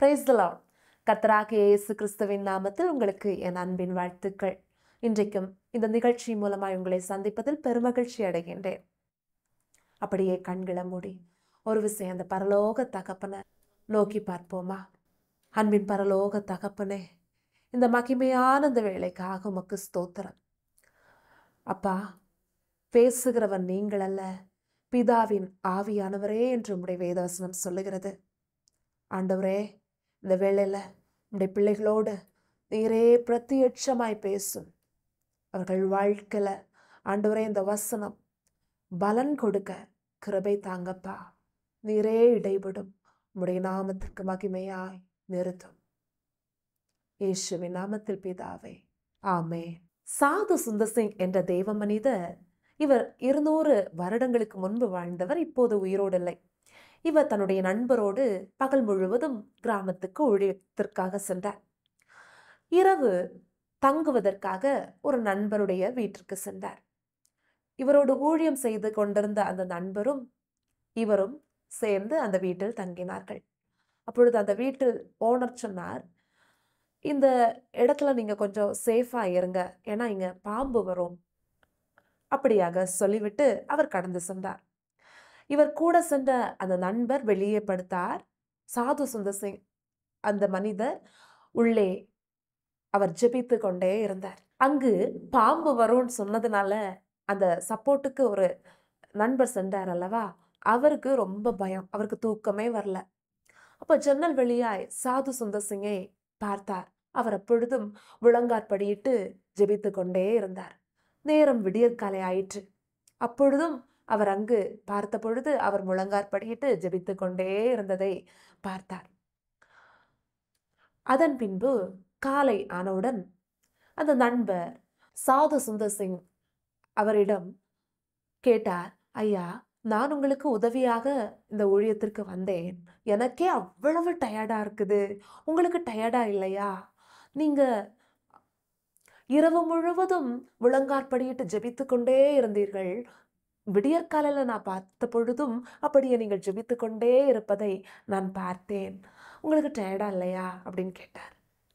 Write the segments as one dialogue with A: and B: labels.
A: praise the Lord கர்த்தராகிய இயேசு கிறிஸ்துவின் நாமத்தில் உங்களுக்கு என் அன்பின் வாழ்த்துக்கள் இன்றைக்கும் இந்த நிகழ்ச்சி மூலமாய் உங்களை சந்திப்பதில் பெருமகிழ்ச்சி அடைகின்றேன் அப்படியே கண்களை மூடி ஒரு விஷயம் அந்த பரலோக தகப்பனை நோக்கி பார்ப்போமா அன்பின் பரலோக தகப்பனே இந்த மகிமையான இந்த வேலைக்காக உமக்கு ஸ்தோத்திரம் அப்பா பேசுகிறவன் நீங்கள் அல்ல பிதாவின் ஆவியானவரே என்று உம்முடைய வேதவசனம் சொல்லுகிறது ஆண்டவரே இந்த வேளையில் உம்முடைய பிள்ளைகளோடு நீரே பிரத்யட்சமாய் பேசும் அவர்கள் வாழ்க்கையில் ஆண்டவரே இந்த வசனம் பலன் கொடுக்க கிருபை தாங்கப்பா நீரே இடைபடும் உம்முடைய நாமத்திற்கு மகிமையாய் நிறுத்தும் இயேசுவின் நாமத்தில் பிதாவே ஆமே சாது சுந்தர் சிங் என்ற தேவ மனிதர் இவர் இருநூறு வருடங்களுக்கு முன்பு வாழ்ந்தவர் இப்போது உயிரோடு இல்லை இவர் தன்னுடைய நண்பரோடு பகல் முழுவதும் கிராமத்துக்கு ஊழியத்திற்காக சென்றார் இரவு தங்குவதற்காக ஒரு நண்பருடைய வீட்டிற்கு சென்றார் இவரோடு ஊழியம் செய்து கொண்டிருந்த அந்த நண்பரும் இவரும் சேர்ந்து அந்த வீட்டில் தங்கினார்கள் அப்பொழுது அந்த வீட்டில் ஓனர் சொன்னார் இந்த இடத்துல நீங்க கொஞ்சம் சேஃபா இருங்க ஏன்னா இங்க பாம்பு வரும் அப்படியாக சொல்லிவிட்டு அவர் கடந்து சென்றார் இவர் கூட சென்ற அந்த நண்பர் வெளியே படுத்தார் சாது சுந்தர் சிங் அந்த மனிதர் உள்ளே அவர் ஜெபித்து கொண்டே இருந்தார் அங்கு பாம்பு வரும்னு சொன்னதுனால அந்த சப்போர்ட்டுக்கு ஒரு நண்பர் சென்றார் அல்லவா அவருக்கு ரொம்ப பயம் அவருக்கு தூக்கமே வரல அப்போ ஜன்னல் வெளியாய் சாது சுந்தர் சிங்கை பார்த்தார் அவர் அப்பொழுதும் முழங்காற்படியிட்டு ஜெபித்து கொண்டே இருந்தார் நேரம் விடியற்காலை ஆயிற்று அப்பொழுதும் அவர் அங்கு பார்த்த பொழுது அவர் முழங்காற்படியிட்டு ஜெபித்து கொண்டே இருந்ததை பார்த்தார் அதன் பின்பு காலை ஆனவுடன் அந்த நண்பர் சாது சுந்தர் சிங் அவரிடம் கேட்டார் ஐயா நான் உங்களுக்கு உதவியாக இந்த ஊழியத்திற்கு வந்தேன் எனக்கே அவ்வளவு டயர்டா இருக்குது உங்களுக்கு டயர்டா இல்லையா நீங்க இரவு முழுவதும் முழங்காற்படியிட்டு ஜெபித்து கொண்டே இருந்தீர்கள் விடியற்காலையில் நான் பார்த்த பொழுதும் அப்படியே நீங்கள் ஜெபித்து கொண்டே இருப்பதை நான் பார்த்தேன் உங்களுக்கு டயர்டா இல்லையா அப்படின்னு கேட்டார்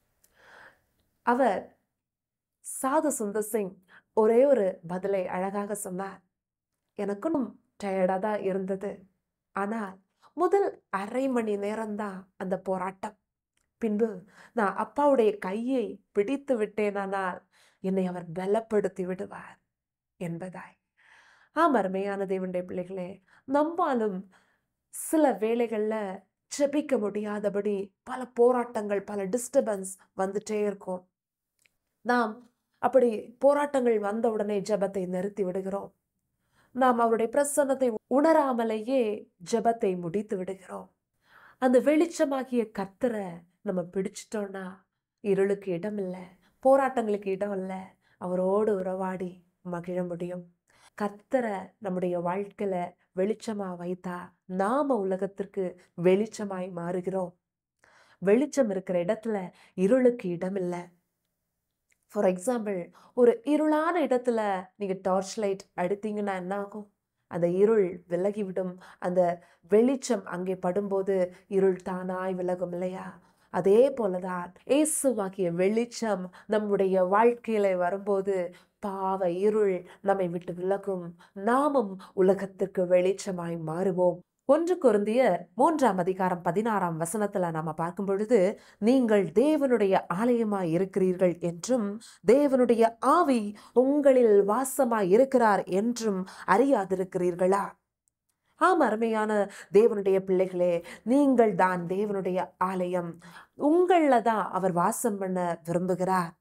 A: அவர் சாது சுந்தர் சிங் ஒரே ஒரு பதிலை அழகாக சொன்னார் எனக்கும் டயர்டாக தான் இருந்தது ஆனால் முதல் அரை மணி நேரம்தான் அந்த போராட்டம் பின்பு நான் அப்பாவுடைய கையை பிடித்து விட்டேனானால் என்னை அவர் பலப்படுத்தி விடுவார் என்பதாய் ஆம் அருமையான தேவனுடைய பிள்ளைகளே நம்மாலும் சில வேளைகளில் ஜெபிக்க முடியாதபடி பல போராட்டங்கள் பல டிஸ்டர்பன்ஸ் வந்துட்டே இருக்கும் நாம் அப்படி போராட்டங்கள் வந்த உடனே ஜெபத்தை நிறுத்தி விடுகிறோம் நாம் அவருடைய பிரசன்னத்தை உணராமலேயே ஜெபத்தை முடித்து விடுகிறோம் அந்த வெளிச்சமாகிய கர்த்தரை நம்ம பிடிச்சிட்டோம்னா இருளுக்கு இடம் இல்லை போராட்டங்களுக்கு இடம் இல்லை அவரோடு உறவாடி மகிழ முடியும் கர்த்தரை நம்முடைய வாழ்க்கையில வெளிச்சமா வைத்தா நாம உலகத்திற்கு வெளிச்சமாய் மாறுகிறோம் வெளிச்சம் இருக்கிற இடத்துல இருளுக்கு இடம் இல்லை ஃபார் எக்ஸாம்பிள் ஒரு இருளான இடத்துல நீங்க டார்ச் லைட் அடித்தீங்கன்னா என்ன ஆகும் அந்த இருள் விலகிவிடும் அந்த வெளிச்சம் அங்கே படும்போது இருள் தானாய் விலகும் இல்லையா அதே போலதான் இயேசுவாகிய வெளிச்சம் நம்முடைய வாழ்க்கையில வரும்போது பாவ இருள் நம்மை விட்டு விலகும் நாமும் உலகத்திற்கு வெளிச்சமாய் மாறுவோம் ஒன்று குருந்திய மூன்றாம் அதிகாரம் பதினாறாம் வசனத்துல நாம பார்க்கும் பொழுது நீங்கள் தேவனுடைய ஆலயமாய் இருக்கிறீர்கள் என்றும் தேவனுடைய ஆவி உங்களில் வாசமாய் இருக்கிறார் என்றும் அறியாதிருக்கிறீர்களா ஆம் அருமையான தேவனுடைய பிள்ளைகளே நீங்கள் தான் தேவனுடைய ஆலயம் உங்கள தான் அவர் வாசம் பண்ண விரும்புகிறார்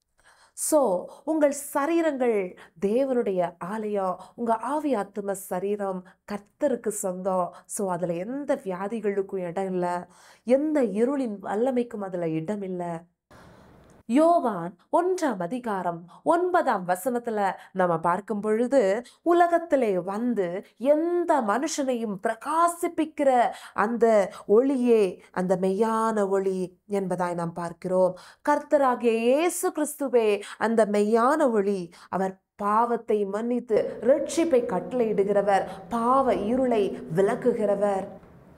A: ஸோ உங்கள் சரீரங்கள் தேவனுடைய ஆலயம் உங்கள் ஆவி ஆத்தும சரீரம் கர்த்தருக்கு சொந்தம் ஸோ அதில் எந்த வியாதிகளுக்கும் இடம் இல்லை எந்த இருளின் வல்லமைக்கும் அதில் இடம் இல்லை யோவான் ஒன்றாம் அதிகாரம் ஒன்பதாம் வசனத்துல நம்ம பார்க்கும் பொழுது உலகத்திலே வந்து எந்த மனுஷனையும் பிரகாசிப்பிக்கிற அந்த ஒளியே அந்த மெய்யான ஒளி என்பதாய் நாம் பார்க்கிறோம் கர்த்தராகிய இயேசு கிறிஸ்துவே அந்த மெய்யான ஒளி அவர் பாவத்தை மன்னித்து ரட்சிப்பை கட்டளையிடுகிறவர் பாவ இருளை விலக்குகிறவர்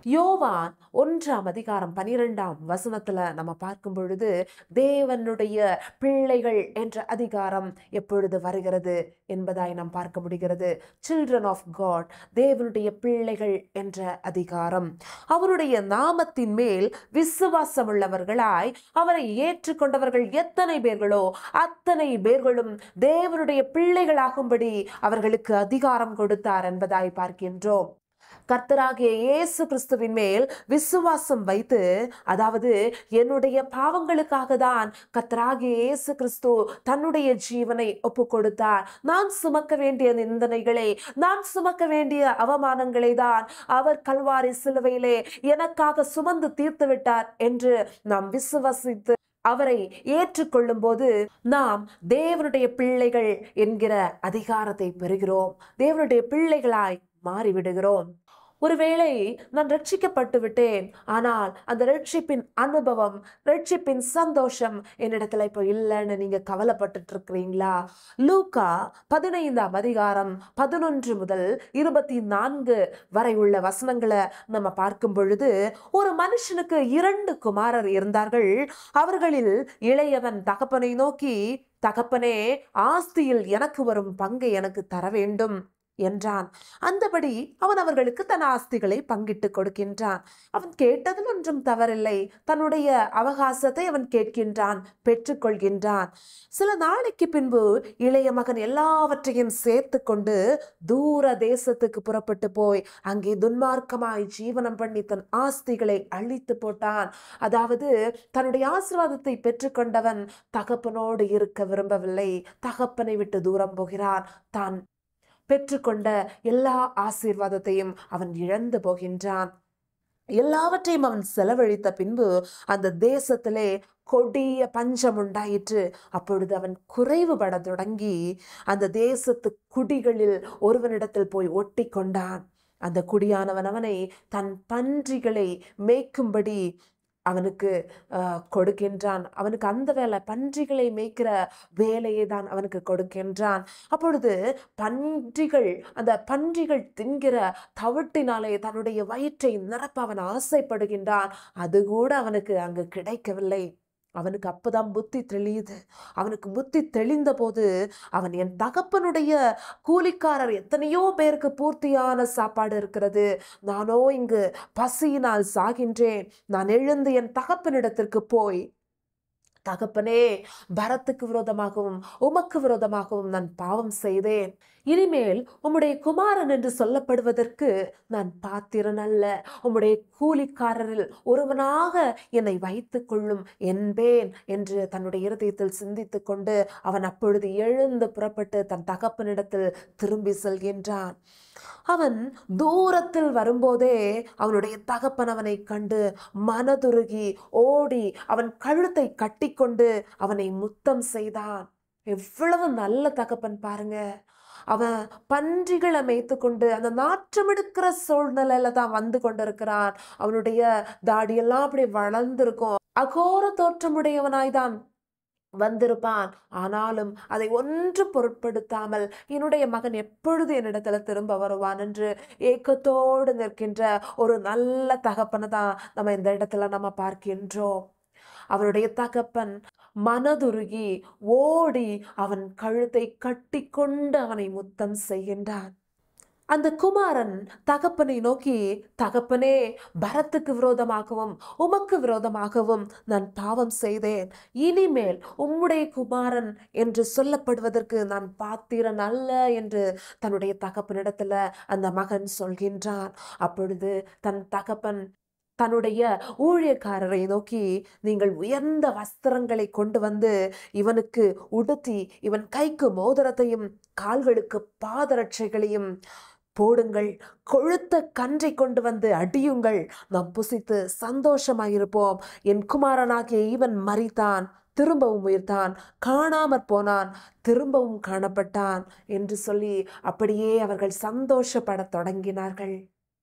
A: யோவான் ஒன்றாம் அதிகாரம் பனிரெண்டாம் வசனத்துல நம்ம பார்க்கும் பொழுது தேவனுடைய பிள்ளைகள் என்ற அதிகாரம் எப்பொழுது வருகிறது என்பதாய் நாம் பார்க்க முடிகிறது சில்ட்ரன் ஆஃப் காட் தேவனுடைய பிள்ளைகள் என்ற அதிகாரம் அவருடைய நாமத்தின் மேல் விசுவாசம் உள்ளவர்களாய் அவரை ஏற்றுக்கொண்டவர்கள் எத்தனை பேர்களோ அத்தனை பேர்களும் தேவனுடைய பிள்ளைகளாகும்படி அவர்களுக்கு அதிகாரம் கொடுத்தார் என்பதாய் பார்க்கின்றோம் கர்த்தராகிய இயேசு கிறிஸ்துவின் மேல் விசுவாசம் வைத்து அதாவது என்னுடைய பாவங்களுக்காக தான் கர்த்தராகிய இயேசு கிறிஸ்து தன்னுடைய ஜீவனை ஒப்பு கொடுத்தார் நான் சுமக்க வேண்டிய நிந்தனைகளை நான் சுமக்க வேண்டிய அவமானங்களை தான் அவர் கல்வாரி சிலுவையிலே எனக்காக சுமந்து தீர்த்து விட்டார் என்று நாம் விசுவசித்து அவரை ஏற்றுக்கொள்ளும் போது நாம் தேவனுடைய பிள்ளைகள் என்கிற அதிகாரத்தை பெறுகிறோம் தேவனுடைய பிள்ளைகளாய் மாறிவிடுகிறோம் ஒருவேளை நான் ரட்சிக்கப்பட்டு விட்டேன் ஆனால் அந்த ரட்சிப்பின் அனுபவம் ரட்சிப்பின் சந்தோஷம் என்னிடத்துல இப்போ இல்லைன்னு நீங்க கவலைப்பட்டுட்டு இருக்கிறீங்களா லூக்கா பதினைந்தாம் அதிகாரம் பதினொன்று முதல் இருபத்தி நான்கு வரை உள்ள வசனங்களை நம்ம பார்க்கும் பொழுது ஒரு மனுஷனுக்கு இரண்டு குமாரர் இருந்தார்கள் அவர்களில் இளையவன் தகப்பனை நோக்கி தகப்பனே ஆஸ்தியில் எனக்கு வரும் பங்கை எனக்கு தர வேண்டும் என்றான் அந்தபடி அவன் அவர்களுக்கு தன் ஆஸ்திகளை பங்கிட்டு கொடுக்கின்றான் அவன் கேட்டதில் ஒன்றும் தவறில்லை தன்னுடைய அவகாசத்தை அவன் கேட்கின்றான் பெற்றுக்கொள்கின்றான் சில நாளைக்கு பின்பு இளைய மகன் எல்லாவற்றையும் சேர்த்து கொண்டு தூர தேசத்துக்கு புறப்பட்டு போய் அங்கே துன்மார்க்கமாய் ஜீவனம் பண்ணி தன் ஆஸ்திகளை அழித்து போட்டான் அதாவது தன்னுடைய ஆசீர்வாதத்தை பெற்றுக்கொண்டவன் தகப்பனோடு இருக்க விரும்பவில்லை தகப்பனை விட்டு தூரம் போகிறான் தான் பெற்றுக்கொண்ட எல்லா ஆசீர்வாதத்தையும் அவன் இழந்து போகின்றான் எல்லாவற்றையும் அவன் செலவழித்த பின்பு அந்த தேசத்திலே கொடிய பஞ்சம் உண்டாயிற்று அப்பொழுது அவன் குறைவுபட தொடங்கி அந்த தேசத்து குடிகளில் ஒருவனிடத்தில் போய் ஒட்டி கொண்டான் அந்த குடியானவன் அவனை தன் பன்றிகளை மேய்க்கும்படி அவனுக்கு ஆஹ், கொடுக்கின்றான் அவனுக்கு அந்த வேலை பன்றிகளை மேய்க்கிற வேலையை தான் அவனுக்கு கொடுக்கின்றான் அப்பொழுது பன்றிகள் அந்த பன்றிகள் தின்கிற தவிட்டினாலே தன்னுடைய வயிற்றை நிரப்ப அவன் ஆசைப்படுகின்றான் அது கூட அவனுக்கு அங்கு கிடைக்கவில்லை அவனுக்கு அப்பதான் புத்தி தெளியுது அவனுக்கு புத்தி தெளிந்த போது அவன் என் தகப்பனுடைய கூலிக்காரர் எத்தனையோ பேருக்கு பூர்த்தியான சாப்பாடு இருக்கிறது நானோ இங்கு பசியினால் சாகின்றேன் நான் எழுந்து என் தகப்பனிடத்திற்கு போய் தகப்பனே பரத்துக்கு விரோதமாகவும் உமக்கு விரோதமாகவும் நான் பாவம் செய்தேன் இனிமேல் உம்முடைய குமாரன் என்று சொல்லப்படுவதற்கு நான் பாத்திரன் அல்ல உம்முடைய கூலிக்காரரில் ஒருவனாக என்னை வைத்துக் கொள்ளும் என்பேன் என்று தன்னுடைய இருதயத்தில் சிந்தித்துக் கொண்டு அவன் அப்பொழுது எழுந்து புறப்பட்டு தன் தகப்பனிடத்தில் திரும்பி செல்கின்றான் அவன் தூரத்தில் வரும்போதே அவனுடைய தகப்பன் அவனை கண்டு மனதுருகி ஓடி அவன் கழுத்தை கட்டிக்கொண்டு அவனை முத்தம் செய்தான் எவ்வளவு நல்ல தகப்பன் பாருங்க அவன் பன்றிகளை மேய்த்து கொண்டு அந்த நாற்றமெடுக்கிற சூழ்நிலையில தான் வந்து கொண்டிருக்கிறான் அவனுடைய தாடியெல்லாம் அப்படி வளர்ந்திருக்கும் அகோர தோற்றமுடையவனாய்தான் வந்திருப்பான் ஆனாலும் அதை ஒன்றும் பொருட்படுத்தாமல் என்னுடைய மகன் எப்பொழுது என்னிடத்துல திரும்ப வருவான் என்று ஏக்கத்தோடு நிற்கின்ற ஒரு நல்ல தகப்பனை தான் நம்ம இந்த இடத்துல நம்ம பார்க்கின்றோம் அவனுடைய தகப்பன் மனதுருகி ஓடி அவன் கழுத்தை கட்டிக்கொண்டு அவனை முத்தம் செய்கின்றான் அந்த குமாரன் தகப்பனை நோக்கி தகப்பனே பரத்துக்கு விரோதமாகவும் உமக்கு விரோதமாகவும் நான் பாவம் செய்தேன் இனிமேல் உம்முடைய குமாரன் என்று சொல்லப்படுவதற்கு நான் பாத்திரன் அல்ல என்று தன்னுடைய தகப்பனிடத்துல அந்த மகன் சொல்கின்றான் அப்பொழுது தன் தகப்பன் தன்னுடைய ஊழியக்காரரை நோக்கி நீங்கள் உயர்ந்த வஸ்திரங்களை கொண்டு வந்து இவனுக்கு உடுத்தி இவன் கைக்கு மோதிரத்தையும் கால்களுக்கு பாதரட்சைகளையும் போடுங்கள் கொழுத்த கன்றை கொண்டு வந்து அடியுங்கள் நாம் புசித்து சந்தோஷமாயிருப்போம் என் குமாரனாகிய இவன் மறித்தான் திரும்பவும் உயிர்த்தான் காணாமற் போனான் திரும்பவும் காணப்பட்டான் என்று சொல்லி அப்படியே அவர்கள் சந்தோஷப்படத் தொடங்கினார்கள்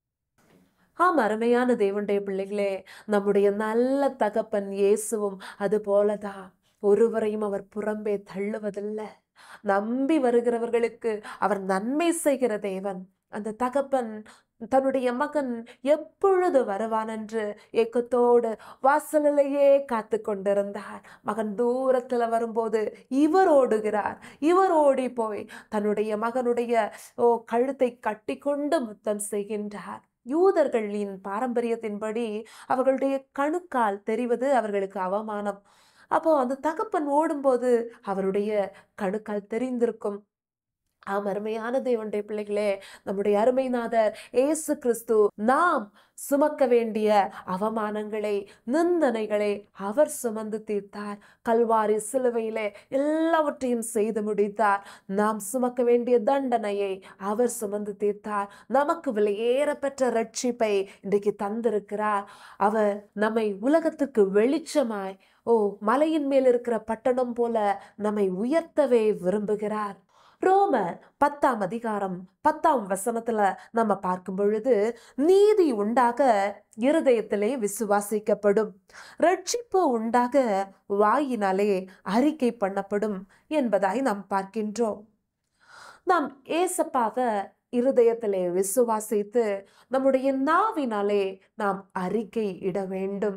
A: ஆம் அருமையான தேவனுடைய பிள்ளைகளே நம்முடைய நல்ல தகப்பன் இயேசுவும் அது போலதான் ஒருவரையும் அவர் புறம்பே தள்ளுவதில்லை நம்பி வருகிறவர்களுக்கு அவர் நன்மை செய்கிற தேவன் அந்த தகப்பன் தன்னுடைய மகன் எப்பொழுது வருவான் என்று ஏக்கத்தோடு வாசலிலேயே காத்து கொண்டிருந்தார் மகன் தூரத்துல வரும்போது இவர் ஓடுகிறார் இவர் ஓடி போய் தன்னுடைய மகனுடைய ஓ கழுத்தை கட்டி கொண்டு முத்தம் செய்கின்றார் யூதர்களின் பாரம்பரியத்தின்படி அவர்களுடைய கணுக்கால் தெரிவது அவர்களுக்கு அவமானம் அப்போ அந்த தகப்பன் ஓடும்போது அவருடைய கணுக்கால் தெரிந்திருக்கும் ஆம் அருமையான தேவனுடைய பிள்ளைகளே நம்முடைய அருமைநாதர் ஏசு கிறிஸ்து நாம் சுமக்க வேண்டிய அவமானங்களை நிந்தனைகளை அவர் சுமந்து தீர்த்தார் கல்வாரி சிலுவையிலே எல்லாவற்றையும் செய்து முடித்தார் நாம் சுமக்க வேண்டிய தண்டனையை அவர் சுமந்து தீர்த்தார் நமக்கு விலையேறப்பெற்ற ரட்சிப்பை இன்றைக்கு தந்திருக்கிறார் அவர் நம்மை உலகத்துக்கு வெளிச்சமாய் ஓ மலையின் மேல் இருக்கிற பட்டணம் போல நம்மை உயர்த்தவே விரும்புகிறார் ரோமர் பத்தாம் அதிகாரம் பத்தாம் வசனத்துல நம்ம பார்க்கும் பொழுது நீதி உண்டாக இருதயத்திலே விசுவாசிக்கப்படும் ரட்சிப்பு உண்டாக வாயினாலே அறிக்கை பண்ணப்படும் என்பதாய் நாம் பார்க்கின்றோம் நாம் ஏசப்பாக இருதயத்திலே விசுவாசித்து நம்முடைய நாவினாலே நாம் அறிக்கை இட வேண்டும்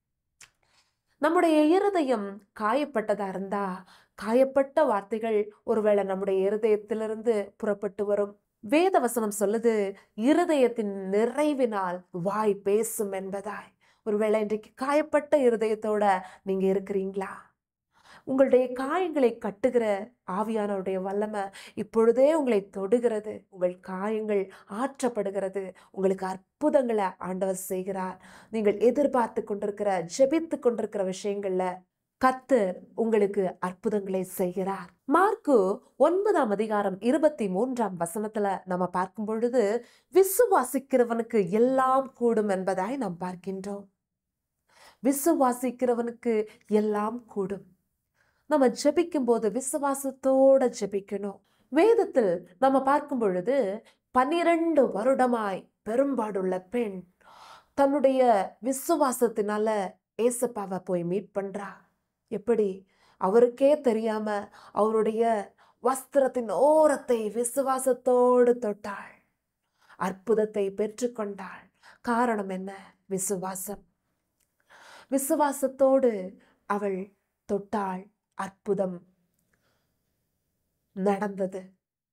A: நம்முடைய இருதயம் காயப்பட்டதா இருந்தா காயப்பட்ட வார்த்தைகள் ஒருவேளை நம்முடைய இருதயத்திலிருந்து புறப்பட்டு வரும் வேத வசனம் சொல்லுது இருதயத்தின் நிறைவினால் வாய் பேசும் என்பதாய் ஒருவேளை இன்றைக்கு காயப்பட்ட இருதயத்தோட நீங்க இருக்கிறீங்களா உங்களுடைய காயங்களை கட்டுகிற ஆவியானவருடைய வல்லமை இப்பொழுதே உங்களை தொடுகிறது உங்கள் காயங்கள் ஆற்றப்படுகிறது உங்களுக்கு அற்புதங்களை ஆண்டவர் செய்கிறார் நீங்கள் எதிர்பார்த்து கொண்டிருக்கிற ஜெபித்து கொண்டிருக்கிற விஷயங்கள்ல கர்த்தர் உங்களுக்கு அற்புதங்களை செய்கிறார் மார்க்கு ஒன்பதாம் அதிகாரம் இருபத்தி மூன்றாம் வசனத்துல நம்ம பார்க்கும் பொழுது விசுவாசிக்கிறவனுக்கு எல்லாம் கூடும் என்பதாய் நாம் பார்க்கின்றோம் விசுவாசிக்கிறவனுக்கு எல்லாம் கூடும் நம்ம ஜெபிக்கும் போது விசுவாசத்தோட ஜெபிக்கணும் வேதத்தில் நம்ம பார்க்கும் பொழுது பன்னிரண்டு வருடமாய் பெரும்பாடுள்ள பெண் தன்னுடைய விசுவாசத்தினால ஏசப்பாவை போய் மீட் பண்றா எப்படி அவருக்கே தெரியாம அவருடைய வஸ்திரத்தின் ஓரத்தை விசுவாசத்தோடு தொட்டாள் அற்புதத்தை பெற்றுக்கொண்டாள் காரணம் என்ன விசுவாசம் விசுவாசத்தோடு அவள் தொட்டாள் அற்புதம் நடந்தது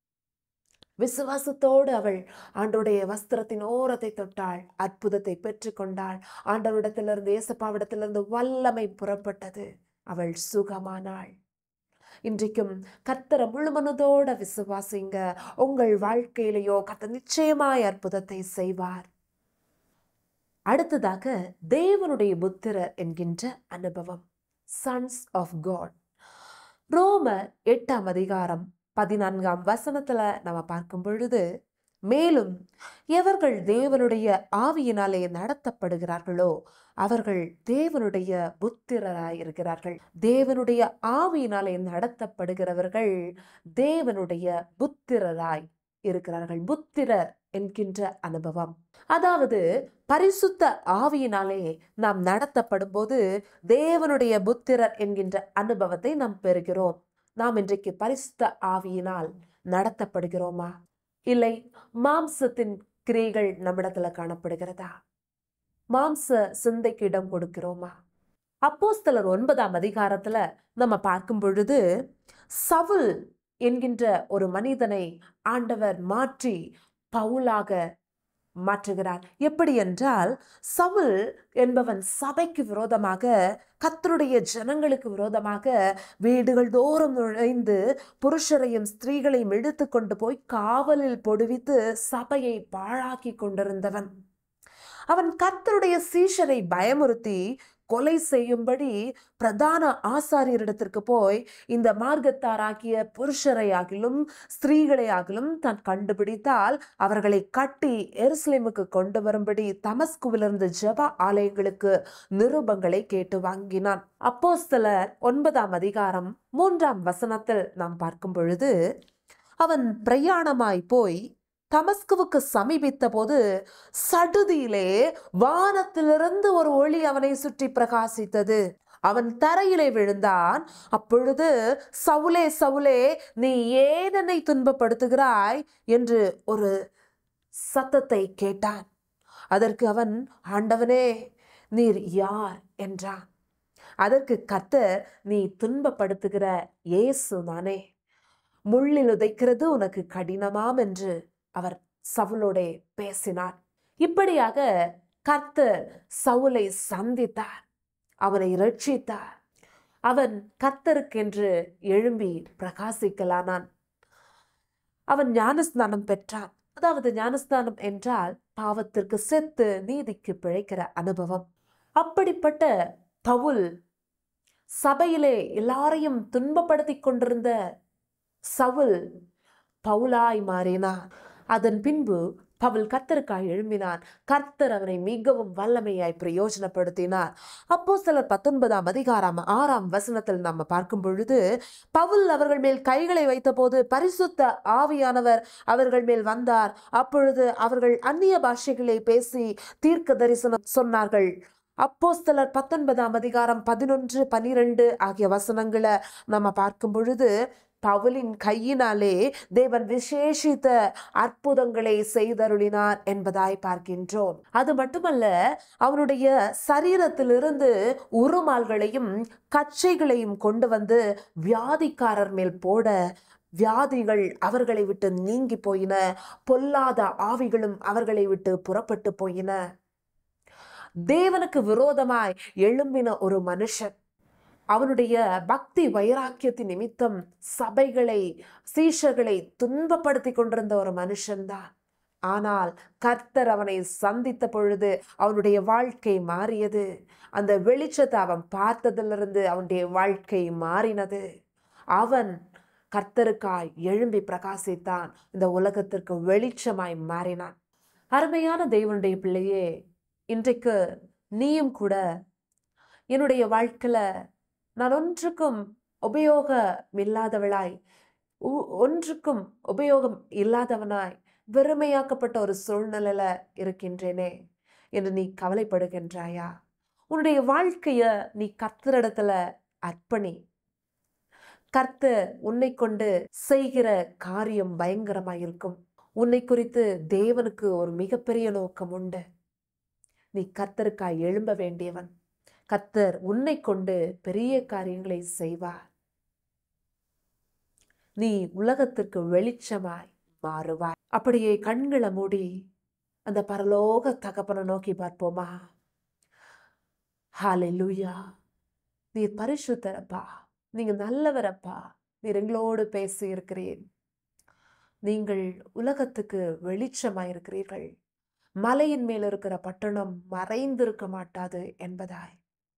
A: விசுவாசத்தோடு அவள் ஆண்டவருடைய வஸ்திரத்தின் ஓரத்தை தொட்டாள் அற்புதத்தை பெற்றுக்கொண்டாள் ஆண்டவரிடத்திலிருந்து ஏசப்பாவிடத்திலிருந்து வல்லமை புறப்பட்டது அவள் சுகமானாள் இன்றைக்கும் கர்த்தரை முழு மனதோட விசுவாசிங்க உங்கள் வாழ்க்கையிலேயோ கர்த்தர் நிச்சயமாய் அற்புதத்தை செய்வார் அடுத்ததாக தேவனுடைய புத்திரர் என்கின்ற அனுபவம் சன்ஸ் ஆஃப் காட் ரோமர் எட்டாம் அதிகாரம் பதினான்காம் வசனத்துல நம்ம பார்க்கும் பொழுது மேலும் எவர்கள் தேவனுடைய ஆவியினாலே நடத்தப்படுகிறார்களோ அவர்கள் தேவனுடைய புத்திரராய் இருக்கிறார்கள் தேவனுடைய ஆவியினாலே நடத்தப்படுகிறவர்கள் தேவனுடைய புத்திரராய் இருக்கிறார்கள் புத்திரர் என்கின்ற அனுபவம் அதாவது பரிசுத்த ஆவியினாலே நாம் நடத்தப்படும் போது தேவனுடைய புத்திரர் என்கின்ற அனுபவத்தை நாம் பெறுகிறோம் நாம் இன்றைக்கு பரிசுத்த ஆவியினால் நடத்தப்படுகிறோமா இல்லை மாம்சத்தின் கிரியைகள் நம்மிடத்துல காணப்படுகிறதா மாம்ச சிந்தைக்கு இடம் கொடுக்கிறோமா அப்போஸ்தலர் ஒன்பதாம் அதிகாரத்துல நம்ம பார்க்கும் பொழுது சவுல் என்கின்ற ஒரு மனிதனை ஆண்டவர் மாற்றி பவுலாக மாற்றுகிறார் எப்படி என்றால் சவுல் என்பவன் சபைக்கு விரோதமாக கத்தருடைய ஜனங்களுக்கு விரோதமாக வீடுகள் தோறும் நுழைந்து புருஷரையும் ஸ்திரீகளையும் இழுத்து கொண்டு போய் காவலில் பொடுவித்து சபையை பாழாக்கி கொண்டிருந்தவன் அவன் கர்த்தருடைய சீஷரை பயமுறுத்தி கொலை செய்யும்படி பிரதான ஆசாரியரிடத்திற்கு போய் இந்த மார்க்கத்தாராகிய புருஷரை ஆகிலும் ஸ்திரீகளை ஆகிலும் தான் கண்டுபிடித்தால் அவர்களை கட்டி எருசலேமுக்கு கொண்டு வரும்படி தமஸ்குவிலிருந்து ஜெப ஆலயங்களுக்கு நிருபங்களை கேட்டு வாங்கினான் அப்போஸ்தலர் ஒன்பதாம் அதிகாரம் மூன்றாம் வசனத்தில் நாம் பார்க்கும் பொழுது அவன் பிரயாணமாய் போய் தமஸ்குவுக்கு சமீபித்த போது சடுதியிலே வானத்திலிருந்து ஒரு ஒளி அவனை சுற்றி பிரகாசித்தது அவன் தரையிலே விழுந்தான் அப்பொழுது சவுலே சவுலே நீ ஏன் என்னை துன்பப்படுத்துகிறாய் என்று ஒரு சத்தத்தை கேட்டான் அதற்கு அவன் ஆண்டவனே நீர் யார் என்றான் அதற்கு கர்த்தர் நீ துன்பப்படுத்துகிற இயேசு தானே முள்ளில் உதைக்கிறது உனக்கு கடினமாம் என்று அவர் சவுலோடே பேசினார் இப்படியாக கர்த்தர் சவுலை சந்தித்தார் அவனை ரட்சித்தார் அவன் கர்த்தருக்கென்று எழும்பி பிரகாசிக்கலானான் அவன் ஞானஸ்நானம் பெற்றான் அதாவது ஞானஸ்நானம் என்றால் பாவத்திற்கு செத்து நீதிக்கு பிழைக்கிற அனுபவம் அப்படிப்பட்ட பவுல் சபையிலே எல்லாரையும் துன்பப்படுத்தி கொண்டிருந்த சவுல் பவுலாய் மாறினான் அதன் பின்பு பவுல் கர்த்தருக்காய் எழும்பினான் கர்த்தர் அவனை மிகவும் வல்லமையாய் பிரயோஜனப்படுத்தினார் அப்போ சிலர் பத்தொன்பதாம் அதிகாரம் ஆறாம் வசனத்தில் நம்ம பார்க்கும் பொழுது பவுல் அவர்கள் மேல் கைகளை வைத்தபோது பரிசுத்த ஆவியானவர் அவர்கள் மேல் வந்தார் அப்பொழுது அவர்கள் அந்நிய பாஷைகளை பேசி தீர்க்க தரிசனம் சொன்னார்கள் அப்போஸ்தலர் பத்தொன்பதாம் அதிகாரம் பதினொன்று பனிரெண்டு ஆகிய வசனங்களை நம்ம பார்க்கும் பொழுது பவுலின் கையினாலே தேவன் விசேஷித்த அற்புதங்களை செய்தருளினார் என்பதாய் பார்க்கின்றோம் அது மட்டுமல்ல அவனுடைய சரீரத்திலிருந்து உருமால்களையும் கச்சைகளையும் கொண்டு வந்து வியாதிக்காரர் மேல் போட வியாதிகள் அவர்களை விட்டு நீங்கி போயின பொல்லாத ஆவிகளும் அவர்களை விட்டு புறப்பட்டு போயின தேவனுக்கு விரோதமாய் எழும்பின ஒரு மனுஷன் அவனுடைய பக்தி வைராக்கியத்தின் நிமித்தம் சபைகளை சீஷர்களை துன்பப்படுத்தி கொண்டிருந்த ஒரு மனுஷன்தான் ஆனால் கர்த்தர் அவனை சந்தித்த பொழுது அவனுடைய வாழ்க்கை மாறியது அந்த வெளிச்சத்தை அவன் பார்த்ததிலிருந்து அவனுடைய வாழ்க்கை மாறினது அவன் கர்த்தருக்காய் எழும்பி பிரகாசித்தான் இந்த உலகத்திற்கு வெளிச்சமாய் மாறினான் அருமையான தேவனுடைய பிள்ளையே இன்றைக்கு நீயும் கூட என்னுடைய வாழ்க்கையில நான் ஒன்றுக்கும் உபயோகம் இல்லாதவளாய் உ- ஒன்றுக்கும் உபயோகம் இல்லாதவனாய் வெறுமையாக்கப்பட்ட ஒரு சூழ்நிலையில இருக்கின்றேனே என்று நீ கவலைப்படுகின்றாயா உன்னுடைய வாழ்க்கைய நீ கர்த்தரிடத்துல அர்ப்பணி கர்த்தர் உன்னை கொண்டு செய்கிற காரியம் பயங்கரமாயிருக்கும் உன்னை குறித்து தேவனுக்கு ஒரு மிகப்பெரிய நோக்கம் உண்டு நீ கர்த்தருக்காய் எழும்ப வேண்டியவன் கர்த்தர் உன்னை கொண்டு பெரிய காரியங்களை செய்வார் நீ உலகத்திற்கு வெளிச்சமாய் மாறுவாய் அப்படியே கண்களை மூடி அந்த பரலோக தகப்பனை நோக்கி பார்ப்போமா ஹalleluya நீர் பரிசுத்தரப்பா நீங்க நல்லவரப்பா நீர் எங்களோடு பேசி இருக்கிறீர் நீங்கள் உலகத்துக்கு வெளிச்சமாயிருக்கிறீர்கள் மலையின் மேல் இருக்கிற பட்டணம் மறைந்திருக்க மாட்டாது என்பதாய்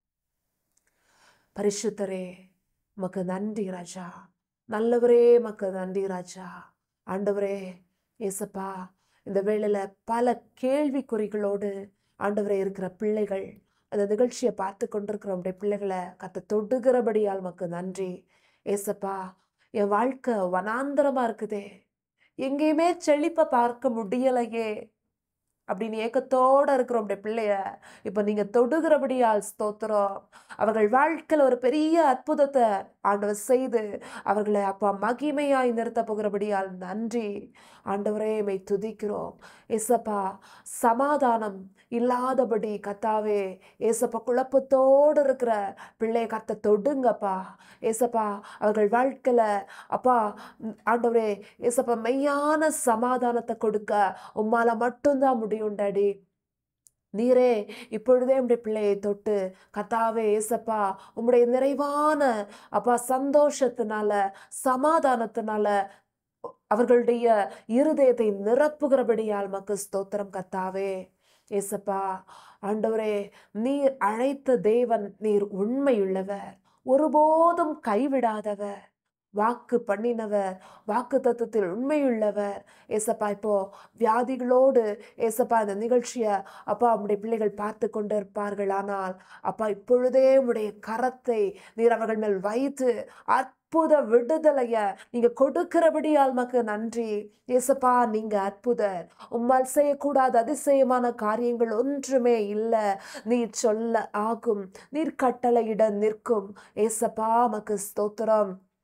A: பரிசுத்தரே மக்கு நன்றி ராஜா நல்லவரே மக்கு நன்றி ராஜா ஆண்டவரே ஏசப்பா இந்த வேளையில பல கேள்விக்குறிகளோடு ஆண்டவரே இருக்கிற பிள்ளைகள் அந்த நிகழ்ச்சியை பார்த்து கொண்டிருக்கிற உடைய பிள்ளைகளை கத்த தொடுகிறபடியால் மக்கு நன்றி ஏசப்பா என் வாழ்க்கை வனாந்தரமா இருக்குதே எங்கேயுமே செழிப்பை பார்க்க முடியலையே அப்படின்னு ஏக்கத்தோட இருக்கிற உடைய பிள்ளைய இப்ப நீங்க தொடுகிறபடியால் ஸ்தோத்திரம் அவர்கள் வாழ்க்கையில ஒரு பெரிய அற்புதத்தை ஆண்டவர் செய்து அவர்களை அப்பா மகிமையாய் நிறுத்த போகிறபடியால் நன்றி ஆண்டவரே மை துதிக்கிறோம் ஏசப்பா சமாதானம் இல்லாதபடி கத்தாவே ஏசப்பா குழப்பத்தோடு இருக்கிற பிள்ளைய கத்த தொடுங்கப்பா ஏசப்பா அவர்கள் வாழ்க்கையில அப்பா ம், ஆண்டவரே ஏசப்பா மெய்யான சமாதானத்தை கொடுக்க உம்மால மட்டும்தான் முடியும் டாடி நீரே இப்பொழுதே உம்முடைய பிள்ளையை தொட்டு கத்தாவே ஏசப்பா உம்முடைய நிறைவான அப்பா சந்தோஷத்தினால சமாதானத்தினால அவர்களுடைய இருதயத்தை நிரப்புகிறபடியால் மக்கு ஸ்தோத்திரம் கத்தாவே ஏசப்பா ஆண்டவரே நீர் அழைத்த தேவன் நீர் உண்மையுள்ளவர் ஒருபோதும் கைவிடாதவர் வாக்கு பண்ணினவர் வாக்கு தத்துவத்தில் உண்மையுள்ளவர் ஏசப்பா இப்போ வியாதிகளோடு ஏசப்பா இந்த நிகழ்ச்சியை அப்பா உம்முடைய பிள்ளைகள் பார்த்து கொண்டு இருப்பார்கள் ஆனால் அப்பா இப்பொழுதே உம்முடைய கரத்தை நீர் அவர்கள் மேல் வைத்து அற்புத விடுதலைய நீங்க கொடுக்கிறபடியால் மக்கு நன்றி ஏசப்பா நீங்க அற்புதர் உம்மால் செய்யக்கூடாத அதிசயமான காரியங்கள் ஒன்றுமே இல்லை நீர் சொல்ல ஆகும் நீர் கட்டளையிட நிற்கும் ஏசப்பா மக்கு ஸ்தோத்திரம்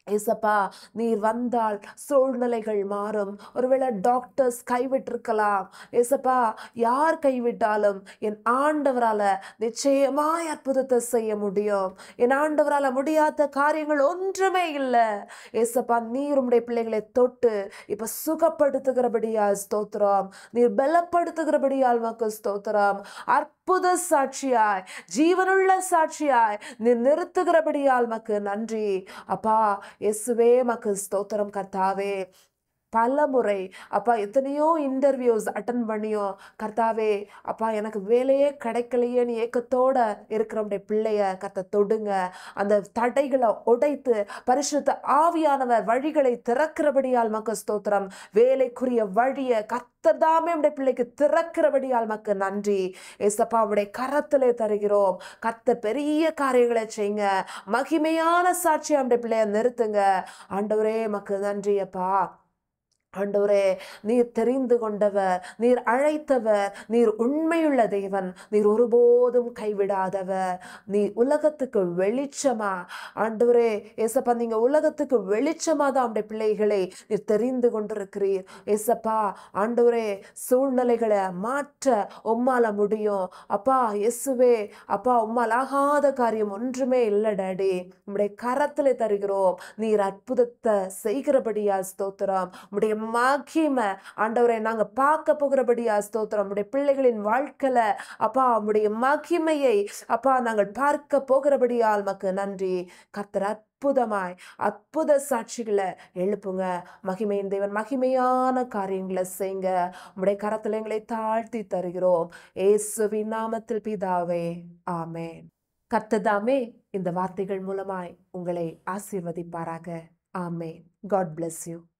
A: ஏசப்பா நீர் வந்தால் சூழ்நிலைகள் மாறும் ஒருவேளை டாக்டர்ஸ் கைவிட்டிருக்கலாம் ஏசப்பா யார் கைவிட்டாலும் என் ஆண்டவரால நிச்சயமாய் அற்புதத்தை செய்ய முடியும் என் ஆண்டவரால முடியாத காரியங்கள் ஒன்றுமே இல்லை ஏசப்பா நீர் உம்முடைய பிள்ளைகளை தொட்டு இப்ப சுகப்படுத்துகிறபடியால் ஸ்தோத்திரம் நீர் பலப்படுத்துகிறபடியால் மக்கு ஸ்தோத்திரம் அற்புத சாட்சியாய் ஜீவனுள்ள சாட்சியாய் நீர் நிறுத்துகிறபடியால் மக்கு நன்றி அப்பா இயேசுவே மக்கு ஸ்தோத்திரம் கர்த்தாவே பல முறை அப்பா எத்தனையோ இன்டர்வியூஸ் அட்டன் பண்ணியோ கர்த்தாவே அப்பா எனக்கு வேலையே கிடைக்கலையேன்னு ஏக்கத்தோட இருக்கிறவனுடைய பிள்ளைய கர்த்த தொடுங்க அந்த தடைகளை உடைத்து பரிசுத்த ஆவியானவர் வழிகளை திறக்கிறபடியால் மக்கு ஸ்தோத்திரம் வேலைக்குரிய வழியை கர்த்ததாமே உடைய பிள்ளைக்கு திறக்கிறபடியால் மக்கு நன்றி ஏசப்பா உடைய கரத்திலே தருகிறோம் கர்த்த பெரிய காரியங்களை செய்யுங்க மகிமையான சாட்சியை அவருடைய பிள்ளைய நிறுத்துங்க ஆண்டவரே மக்கு நன்றி அப்பா ஆண்டவரே நீர் தெரிந்து கொண்டவர் நீர் அழைத்தவர் நீர் உண்மையுள்ள தேவன் நீர் ஒருபோதும் கைவிடாதவர் நீ உலகத்துக்கு வெளிச்சமா ஆண்டவரே ஏசப்பா நீங்க உலகத்துக்கு வெளிச்சமா தான் அவருடைய பிள்ளைகளை நீர் தெரிந்து கொண்டிருக்கிறீர் ஏசப்பா ஆண்டவரே சூழ்நிலைகளை மாற்ற உம்மால முடியும் அப்பா இயேசுவே அப்பா உம்மால் ஆகாத காரியம் ஒன்றுமே இல்லை டாடி உம்முடைய கரத்துல தருகிறோம் நீர் அற்புதத்தை செய்கிறபடியா ஸ்தோத்திரம் உம்முடைய மகிமை ஆண்டவரை நாங்க பார்க்க போகிறபடியா ஸ்தோத்திரம் உடைய பிள்ளைகளின் வாழ்க்கையில அப்பா உம்முடைய மகிமையை அப்பா நாங்கள் பார்க்க போகிறபடியால் மக்கு நன்றி கர்த்தர் அற்புதமாய் அற்புத சாட்சிகளை எழுப்புங்க மகிமையின் தேவன் மகிமையான காரியங்களை செய்யுங்க உம்முடைய கரத்தில் எங்களை தாழ்த்தி தருகிறோம் ஏசுவின் நாமத்தில் பிதாவே ஆமென் கர்த்ததாமே இந்த வார்த்தைகள் மூலமாய் உங்களை ஆசீர்வதிப்பாராக ஆமென் காட் bless யூ